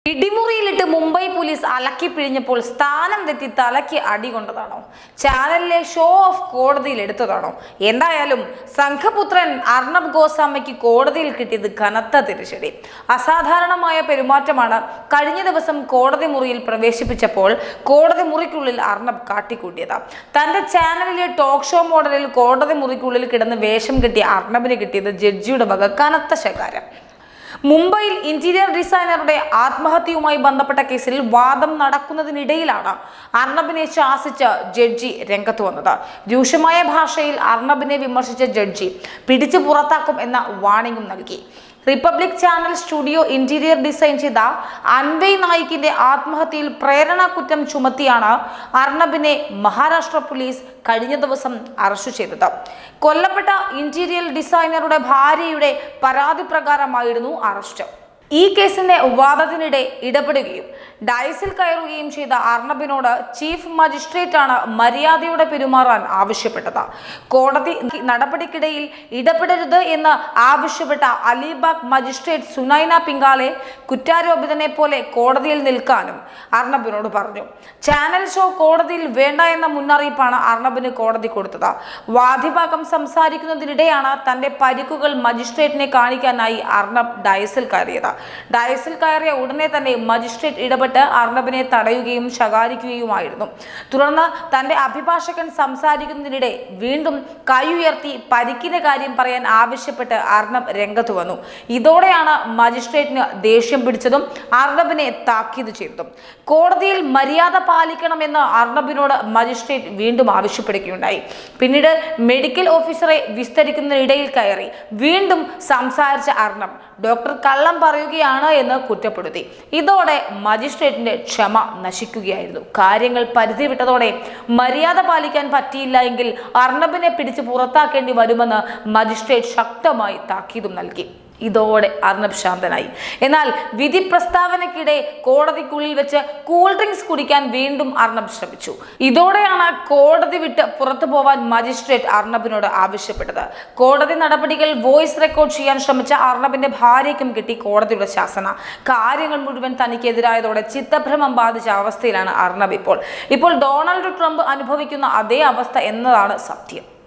പിടിമുറിയിലിട്ട് Mumbai police അലക്കി പിഴിഞ്ഞപ്പോൾ സ്ഥാനം തെറ്റി തലയ്ക്ക് അടി കൊണ്ടതാണോ ചാനലിലെ ഷോ ഓഫ് കോടതിയിൽ എടുത്തതാണോ എന്തായാലും സംഘപുത്രൻ അർണബ് ഗോസ്വാമിക്ക് കോടതിയിൽ കിട്ടിയത് കനത്ത തിരിച്ചടി അസാധാരണമായ പെരുമാറ്റമാണ് കഴിഞ്ഞ ദിവസം കോടതി മുറിയിൽ പ്രവേശിപ്പിച്ചപ്പോൾ കോടതി മുറിക്കുള്ളിൽ അർണബ് കാട്ടിക്കൂട്ടിയത് തന്റെ ചാനലിലെ ടോക്ക് ഷോ മോഡലിൽ കോടതി മുറിക്കുള്ളിൽ കിടന്ന് വേഷം കിട്ടിയ അർണബിന് കിട്ടിയത് ജഡ്ജിയുടെ വക കനത്ത ശകാരം മുംബൈയിൽ ഇന്റീരിയർ ഡിസൈനറുടെ ആത്മഹത്യയുമായി ബന്ധപ്പെട്ട കേസിൽ വാദം നടക്കുന്നതിനിടയിലാണ് അർണബിനെ ശാസിച്ച് ജഡ്ജി രംഗത്ത് വന്നത് രൂക്ഷമായ ഭാഷയിൽ അർണബിനെ വിമർശിച്ച ജഡ്ജി പിടിച്ചു പുറത്താക്കും എന്ന വാണിംഗും നൽകി Republic channel studio interior design ചെയ്ത അൻവയ് നായിക്കിന്റെ ആത്മഹത്യയിൽ പ്രേരണ കുറ്റം ചുമത്തിയാണ് അർണബിനെ മഹാരാഷ്ട്ര പോലീസ് കഴിഞ്ഞ ദിവസം അറസ്റ്റ് ചെയ്തത് കൊല്ലപ്പെട്ട ഇന്റീരിയർ ഡിസൈനറുടെ ഭാര്യയുടെ പരാതി പ്രകാരമായിരുന്നു അറസ്റ്റ് ഈ കേസിന്റെ വാദത്തിനിടെ ഇടപെടുകയും ഡയസിൽ കയറുകയും ചെയ്ത അർണബിനോട് ചീഫ് മജിസ്ട്രേറ്റ് ആണ് മര്യാദയോടെ പെരുമാറാൻ ആവശ്യപ്പെട്ടത് കോടതി നടപടിക്കിടയിൽ ഇടപെടരുത് എന്ന് ആവശ്യപ്പെട്ട അലിബാഗ് മജിസ്ട്രേറ്റ് സുനൈന പിങ്കാലെ കുറ്റാരോപിതനെ പോലെ കോടതിയിൽ നിൽക്കാനും അർണബിനോട് പറഞ്ഞു ചാനൽ ഷോ കോടതിയിൽ വേണ്ട എന്ന മുന്നറിയിപ്പാണ് അർണബിന് കോടതി കൊടുത്തത് വാദിഭാഗം സംസാരിക്കുന്നതിനിടെയാണ് തന്റെ പരിക്കുകൾ മജിസ്ട്രേറ്റിനെ കാണിക്കാനായി അർണബ് ഡയസിൽ കയറിയത് ഡയസിൽ കയറിയ ഉടനെ തന്നെ മജിസ്ട്രേറ്റ് ഇടപെട്ട് അർണബിനെ തടയുകയും ശകാരിക്കുകയുമായിരുന്നു തുടർന്ന് തന്റെ അഭിഭാഷകൻ സംസാരിക്കുന്നതിനിടെ വീണ്ടും കൈ ഉയർത്തി പരിക്കിന്റെ കാര്യം പറയാൻ ആവശ്യപ്പെട്ട് അർണബ് രംഗത്ത് വന്നു ഇതോടെയാണ് മജിസ്ട്രേറ്റിന് ദേഷ്യം പിടിച്ചതും അർണബിനെ താക്കീത് ചെയ്തതും കോടതിയിൽ മര്യാദ പാലിക്കണമെന്ന് അർണബിനോട് മജിസ്ട്രേറ്റ് വീണ്ടും ആവശ്യപ്പെടുകയുണ്ടായി പിന്നീട് മെഡിക്കൽ ഓഫീസറെ വിസ്തരിക്കുന്നതിനിടയിൽ കയറി വീണ്ടും സംസാരിച്ച അർണബ് ഡോക്ടർ കള്ളം പറയുകയാണ് എന്ന് കുറ്റപ്പെടുത്തി ഇതോടെ മജിസ്ട്രേറ്റിന്റെ ക്ഷമ നശിക്കുകയായിരുന്നു കാര്യങ്ങൾ പരിധി വിട്ടതോടെ മര്യാദ പാലിക്കാൻ പറ്റിയില്ല എങ്കിൽ അർണബിനെ പിടിച്ച് പുറത്താക്കേണ്ടി വരുമെന്ന് മജിസ്ട്രേറ്റ് ശക്തമായി താക്കീതും നൽകി ഇതോടെ അർണബ് ശാന്തനായി എന്നാൽ വിധി പ്രസ്താവനയ്ക്കിടെ കോടതിക്കുള്ളിൽ വെച്ച് കൂൾ ഡ്രിങ്ക്സ് കുടിക്കാൻ വീണ്ടും അർണബ് ശ്രമിച്ചു ഇതോടെയാണ് കോടതി വിട്ട് പുറത്തു പോവാൻ മജിസ്ട്രേറ്റ് അർണബിനോട് ആവശ്യപ്പെട്ടത് കോടതി നടപടികൾ വോയിസ് റെക്കോർഡ് ചെയ്യാൻ ശ്രമിച്ച അർണബിന്റെ ഭാര്യയ്ക്കും കിട്ടി കോടതിയുടെ ശാസന കാര്യങ്ങൾ മുഴുവൻ തനിക്കെതിരായതോടെ ചിത്തഭ്രമം ബാധിച്ച അവസ്ഥയിലാണ് അർണബ് ഇപ്പോൾ ഇപ്പോൾ ഡൊണാൾഡ് ട്രംപ് അനുഭവിക്കുന്ന അതേ അവസ്ഥ എന്നതാണ് സത്യം